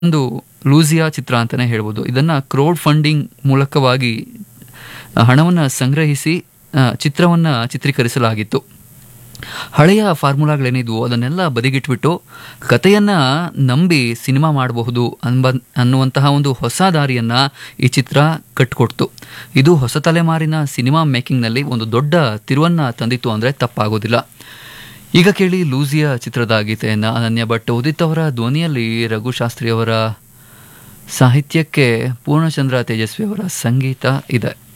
ಒಂದು ಲೂಸಿಯಾ ಚಿತ್ರ ಅಂತಲೇ ಹೇಳ್ಬೋದು ಇದನ್ನು ಕ್ರೌಡ್ ಫಂಡಿಂಗ್ ಮೂಲಕವಾಗಿ ಹಣವನ್ನು ಸಂಗ್ರಹಿಸಿ ಚಿತ್ರವನ್ನು ಚಿತ್ರೀಕರಿಸಲಾಗಿತ್ತು ಹಳೆಯ ಫಾರ್ಮುಲಾಗಳೇನಿದ್ವು ಅದನ್ನೆಲ್ಲ ಬದಿಗಿಟ್ಬಿಟ್ಟು ಕಥೆಯನ್ನು ನಂಬಿ ಸಿನಿಮಾ ಮಾಡಬಹುದು ಅನ್ಬ ಅನ್ನುವಂತಹ ಒಂದು ಹೊಸ ದಾರಿಯನ್ನು ಈ ಚಿತ್ರ ಕಟ್ಟಿಕೊಡ್ತು ಇದು ಹೊಸ ತಲೆಮಾರಿನ ಸಿನಿಮಾ ಮೇಕಿಂಗ್ನಲ್ಲಿ ಒಂದು ದೊಡ್ಡ ತಿರುವನ್ನು ತಂದಿತ್ತು ಅಂದರೆ ತಪ್ಪಾಗೋದಿಲ್ಲ ಈಗ ಕೇಳಿ ಲೂಸಿಯಾ ಚಿತ್ರದ ಗೀತೆಯನ್ನು ಅನನ್ಯ ಭಟ್ ಉದಿತ್ ಅವರ ಧ್ವನಿಯಲ್ಲಿ ರಘುಶಾಸ್ತ್ರಿ ಅವರ ಸಾಹಿತ್ಯಕ್ಕೆ ಪೂರ್ಣಚಂದ್ರ ತೇಜಸ್ವಿ ಅವರ ಸಂಗೀತ ಇದೆ